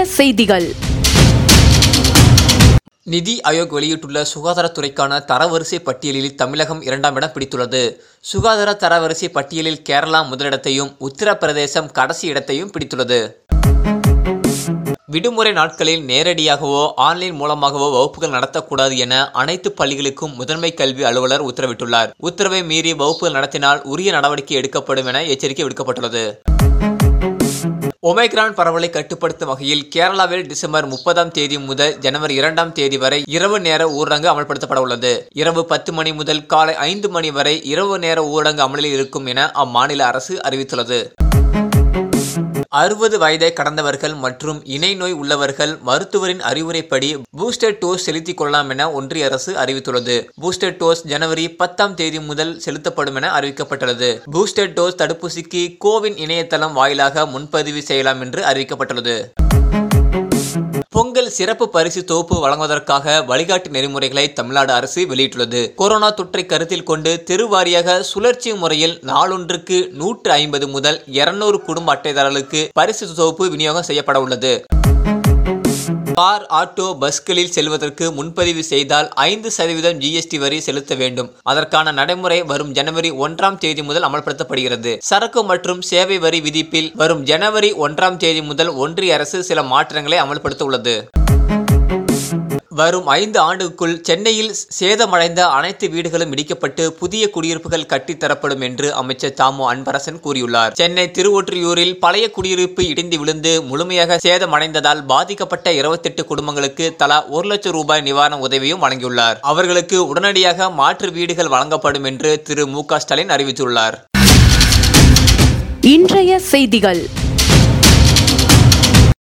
செய்திகள் நிதி ஆயோக் வெளியிட்டுள்ள சுகாதாரத்துறைக்கான தரவரிசை பட்டியலில் தமிழகம் இரண்டாம் இடம் பிடித்துள்ளது சுகாதார தரவரிசை பட்டியலில் கேரளா முதலிடத்தையும் உத்தரப்பிரதேசம் கடைசி இடத்தையும் பிடித்துள்ளது விடுமுறை நாட்களில் நேரடியாகவோ ஆன்லைன் மூலமாகவோ வகுப்புகள் நடத்தக்கூடாது என அனைத்து பள்ளிகளுக்கும் முதன்மை கல்வி அலுவலர் உத்தரவிட்டுள்ளார் உத்தரவை மீறி வகுப்புகள் நடத்தினால் உரிய நடவடிக்கை எடுக்கப்படும் என எச்சரிக்கை விடுக்கப்பட்டுள்ளது ஒமைக்ரான் பரவலை கட்டுப்படுத்தும் வகையில் கேரளாவில் டிசம்பர் முப்பதாம் தேதி முதல் ஜனவரி இரண்டாம் தேதி வரை இரவு நேர ஊரடங்கு அமல்படுத்தப்பட உள்ளது இரவு பத்து மணி முதல் காலை ஐந்து மணி வரை இரவு நேர ஊரடங்கு அமலில் இருக்கும் என அம்மாநில அரசு அறிவித்துள்ளது அறுபது வயதை கடந்தவர்கள் மற்றும் இணை நோய் உள்ளவர்கள் மருத்துவரின் அறிவுரைப்படி பூஸ்டர் டோஸ் செலுத்திக் கொள்ளலாம் என ஒன்றிய அரசு அறிவித்துள்ளது பூஸ்டர் டோஸ் ஜனவரி பத்தாம் தேதி முதல் செலுத்தப்படும் என அறிவிக்கப்பட்டுள்ளது பூஸ்டர் டோஸ் தடுப்பூசிக்கு கோவின் இணையதளம் வாயிலாக முன்பதிவு செய்யலாம் என்று அறிவிக்கப்பட்டுள்ளது பொங்கல் சிறப்பு பரிசு தொகுப்பு வழங்குவதற்காக வழிகாட்டு நெறிமுறைகளை தமிழ்நாடு அரசு வெளியிட்டுள்ளது கொரோனா தொற்றை கருத்தில் கொண்டு தெருவாரியாக சுழற்சி முறையில் நாளொன்றுக்கு நூற்று ஐம்பது முதல் இருநூறு குடும்ப அட்டைதாரர்களுக்கு பரிசு தொகுப்பு விநியோகம் செய்யப்பட உள்ளது கார் ஆட்டோ பஸ்களில் செல்வதற்கு முன்பதிவு செய்தால் ஐந்து சதவீதம் ஜிஎஸ்டி வரி செலுத்த வேண்டும் அதற்கான நடைமுறை வரும் ஜனவரி ஒன்றாம் தேதி முதல் அமல்படுத்தப்படுகிறது சரக்கு மற்றும் சேவை வரி விதிப்பில் வரும் ஜனவரி ஒன்றாம் தேதி முதல் ஒன்றிய அரசு சில மாற்றங்களை அமல்படுத்த உள்ளது வரும் ஐந்து ஆண்டுக்குள் சென்னையில் சேதமடைந்த அனைத்து வீடுகளும் இடிக்கப்பட்டு புதிய குடியிருப்புகள் கட்டித்தரப்படும் என்று அமைச்சர் தாமு அன்பரசன் கூறியுள்ளார் சென்னை திருவொற்றியூரில் பழைய குடியிருப்பு இடிந்து விழுந்து முழுமையாக சேதமடைந்ததால் பாதிக்கப்பட்ட இருபத்தெட்டு குடும்பங்களுக்கு தலா ஒரு லட்சம் ரூபாய் நிவாரண உதவியும் வழங்கியுள்ளார் அவர்களுக்கு உடனடியாக மாற்று வீடுகள் வழங்கப்படும் என்று திரு மு க ஸ்டாலின் அறிவித்துள்ளார் இன்றைய செய்திகள்